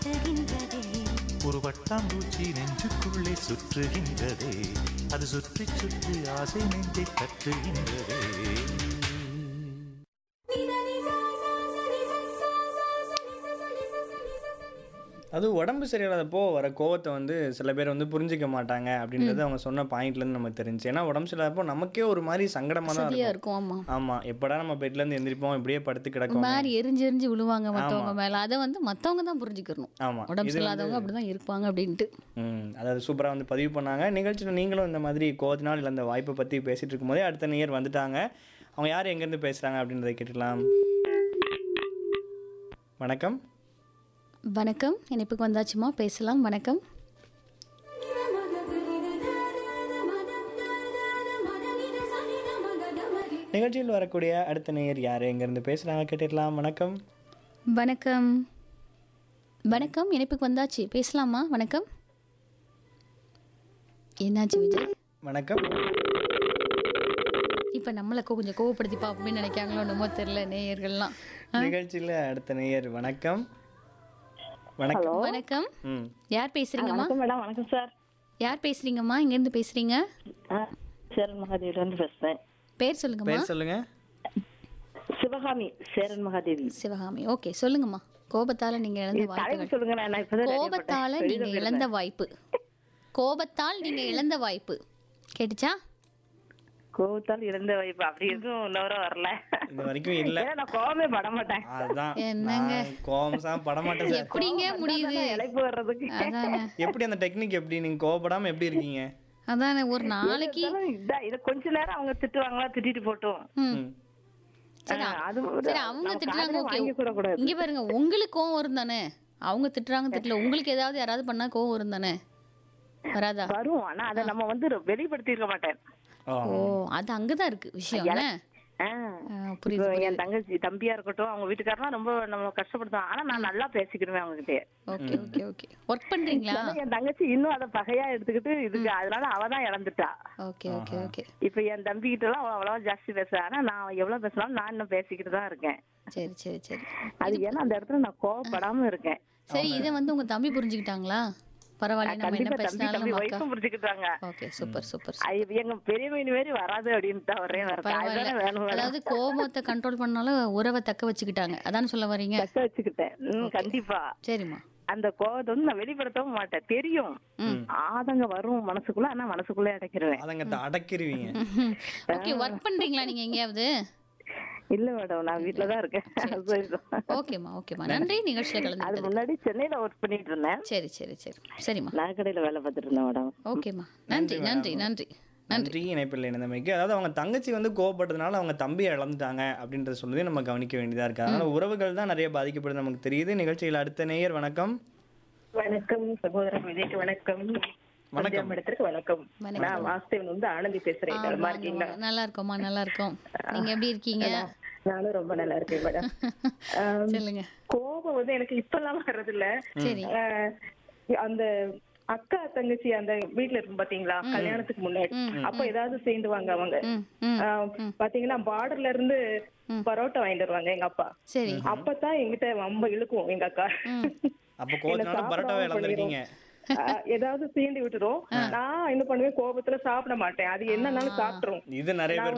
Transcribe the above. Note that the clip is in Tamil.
காட்டுகின்றதே ஒரு வட்டாம்பூச்சி நெஞ்சுக்குள்ளே சுற்றுகின்றதே அது சுற்றி சுற்றி ஆசை நெஞ்சை தட்டுகின்றதே அது உடம்பு சரியில்லாதப்போ வர கோவத்தை வந்து சில பேர் வந்து புரிஞ்சிக்க மாட்டாங்க அப்படின்றது அவங்க சொன்ன பாயிண்ட்லேருந்து நமக்கு தெரிஞ்சு ஏன்னா உடம்பு சரியில்லாதப்போ நமக்கே ஒரு மாதிரி சங்கடமாக தான் சரியா இருக்கும் இருக்கும் ஆமா ஆமாம் எப்படா நம்ம பெட்லேருந்து எந்திரிப்போம் இப்படியே படுத்து ஒரு கிடக்கும் மாதிரி எரிஞ்சு எரிஞ்சு விழுவாங்க மத்தவங்க மேல அதை வந்து மத்தவங்க தான் புரிஞ்சுக்கணும் ஆமாம் உடம்பு சரியில்லாதவங்க அப்படிதான் இருப்பாங்க அப்படின்ட்டு ம் அதாவது சூப்பராக வந்து பதிவு பண்ணாங்க நிகழ்ச்சியில் நீங்களும் இந்த மாதிரி கோவத்தினால் இழந்த வாய்ப்பை பற்றி பேசிகிட்டு இருக்கும்போதே அடுத்த நேயர் வந்துட்டாங்க அவங்க யார் எங்கேருந்து பேசுகிறாங்க அப்படின்றத கேட்டுக்கலாம் வணக்கம் வணக்கம் இணைப்புக்கு வந்தாச்சுமா பேசலாம் வணக்கம் நிகழ்ச்சியில் வரக்கூடிய அடுத்த நேயர் யார் எங்கேருந்து பேசுகிறாங்க கேட்டுக்கலாம் வணக்கம் வணக்கம் வணக்கம் இணைப்புக்கு வந்தாச்சு பேசலாமா வணக்கம் என்னாச்சு விஜய் வணக்கம் இப்ப நம்மளை கொ- கொஞ்சம் கோவப்படுத்தி பார்ப்போமே நினைக்காங்களோ என்னமோ தெரியல நேயர்கள்லாம் ஆ? நிகழ்ச்சியில் அடுத்த நேயர் வணக்கம் வணக்கம் வணக்கம் ம் யார் பேசுறீங்கம்மா வணக்கம் மேடம் வணக்கம் சார் யார் பேசுறீங்கம்மா இங்க இருந்து பேசுறீங்க ஆ சேரன் மகாதேவில இருந்து பேசுறேன் பேர் சொல்லுங்கம்மா பேர் சொல்லுங்க சிவகாமி சேரன் மகாதேவி சிவகாமி ஓகே சொல்லுங்கம்மா கோபத்தால நீங்க இழந்த தலைவர் வாய்ப்புகள் சொல்லுங்க நான் நான் இப்பதான் ready கோபத்தால பண்ணேன். நீங்க இழந்த வாய்ப்பு கோபத்தால் நீங்க இழந்த வாய்ப்பு கேட்டுச்சா கோவத்தால் இழந்த வாய்ப்பு அப்படி எதுவும் இன்னொரு வரல இது வரைக்கும் இல்லை ஏன்னா நான் கோவமே பட மாட்டேன் அதுதான் என்னங்க? நான் கோவம் சாம படமாட்டேன் சார் எப்படிங்க முடியுது இழைப்பு வர்றதுக்கு அதானே எப்படி அந்த டெக்னிக் எப்படி நீங்க கோவப்படாம எப்படி இருக்கீங்க அதானே ஒரு நாளைக்கு இருந்தாலும் இதான், இத கொஞ்ச நேரம் அவங்க திட்டுவாங்களா திட்டிட்டு போட்டோம் ம். சரி ஆ, அது ஒரு- சரி அவங்க நம்ம திட்டுறாங்க காதுல ஓகே வாங்கிக் கூடக்கூடாது. இங்க பாருங்க உங்களுக்கு கோவம் வரும் தானே அவங்க திட்டுறாங்க திட்டல உங்களுக்கு ஏதாவது யாராவது பண்ணா கோவம் வரும் தானே வராதா வரும் ஆனா அதை நம்ம வந்து வெளிப்படுத்தி இருக்க மாட்டேன் ஓ ஓ அது அங்கதான் இருக்கு விஷயம் என்ன? ஆ. ஆ, புரியுது இப்போ என் தங்கச்சி தம்பியா இருக்கட்டும் அவங்க வீட்டுக்காரலாம் ரொம்ப நம்ம கஷ்டப்படுத்துவாங்க ஆனா நான் நல்லா பேசிக்கிடுவேன் அவங்க கிட்டே ஓகே ஓகே ஓகே ஒர்க் பண்றீங்களா ஆனா என் தங்கச்சி இன்னும் அத பகையா எடுத்துக்கிட்டு இதுக்கு அதனால அவ தான் இழந்துட்டா ஓகே ஓகே ஓகே இப்ப என் தம்பி கிட்ட எல்லாம் அவ அவ்வளவா ஜாஸ்தி பேசுறா ஆனா நான் எவ்வளவு பேசினாலும் நான் இன்னும் பேசிக்கிட்டு தான் இருக்கேன் சரி சரி சரி அது ஏன்னா அந்த இடத்துல நான் கோவப்படாம இருக்கேன் சரி இதை வந்து உங்க தம்பி புரிஞ்சுக்கிட்டாங்களா பரவாயில்ல நம்ம என்ன கண்டிப்பா தம்பி பேசினாலும் தம்பி நம்ம அக்கா ஒய்ஃபும் புரிஞ்சுக்கிட்டாங்க ஓகே சூப்பர் சூப்பர் ஐ- எங்க பெரிய மீன் மாரி வராது அப்படின்ட்டு ஒரே வரேன் அதுதானே வேணும் பரவாயில்ல வேணும். அதாவது கோபத்தை கண்ட்ரோல் பண்ணாலும் உறவை தக்க வச்சுக்கிட்டாங்க அதான் சொல்ல வரீங்க தக்க வச்சுக்கிட்டேன் ம், கண்டிப்பா சரிம்மா அந்த கோவத்தை வந்து நான் வெளிப்படுத்தவும் மாட்டேன் தெரியும் ஆதங்கம் வரும் மனசுக்குள்ள ஆனா மனசுக்குள்ளே அடைக்கிருவேன் அதங்க அடக்கிருவீங்க ஓகே ஒர்க் பண்றீங்களா நீங்க எங்கேயாவது இல்ல மேடம் நான் வீட்டுல தான் இருக்கேன் சரிதான். ஓகேம்மா ஓகேம்மா நன்றி நிகழ்ச்சியில அது கலந்துக்கிட்டது முன்னாடி சென்னையில ஒர்க் பண்ணிட்டு இருந்தேன் சரி சரி சரி சரிம்மா நகைக்கடையில வேலை பார்த்துட்டு இருந்தேன் மேடம் ஓகேம்மா நன்றி நன்றி நன்றி நன்றி இணைப்பில் இணைந்தமைக்கு அதாவது அவங்க தங்கச்சி வந்து கோவப்பட்டதுனால அவங்க தம்பியை இழந்துட்டாங்க அப்படின்றத சொல்றதை நம்ம கவனிக்க வேண்டியதா இருக்கு அதனால உறவுகள் தான் நிறைய பாதிக்கப்படுது நமக்கு தெரியுது நிகழ்ச்சியில் அடுத்த நேயர் வணக்கம் வணக்கம் சகோதரர் விஜய்க்கு வணக்கம் வணக்கம். இடத்திற்கு வணக்கம் வணக்கம். நான் வாசுதேவன் வந்து ஆனந்தி பேசுறேன் ஆ, நலமா வாங்க, இருக்கீங்களா வாங்க. நல்லா இருக்கோம்மா நல்லா இருக்கோம் நீங்க எப்படி இருக்கீங்க நானும் ரொம்ப நல்லா இருக்கேன் மேடம் ஆம், சொல்லுங்க கோபம் வந்து எனக்கு இப்ப எல்லாம் வர்றது இல்ல சரி ஆஹ், அந்த அக்கா தங்கச்சி அந்த வீட்ல இருக்கும் பாத்தீங்களா கல்யாணத்துக்கு முன்னாடி அப்ப ஏதாவது சேர்ந்துவாங்க அவங்க ம் ம் ஆஹ், பாத்தீங்கன்னா பார்டர்ல இருந்து பரோட்டா வாங்கிட்டு வருவாங்க எங்க அப்பா சரி அப்பதான் எங்கிட்ட ரொம்ப இழுக்கும் எங்க அக்கா அப்போ கோவத்தினால பரோட்டாவே இழந்திருக்கீங்க ஆஹ், ஏதாவது சீண்டி விட்டுரும் நான் என்ன பண்ணுவேன் கோபத்துல சாப்பிட மாட்டேன் அது என்னன்னாலும் சாப்பிட்டுரும் இது நிறைய பேர்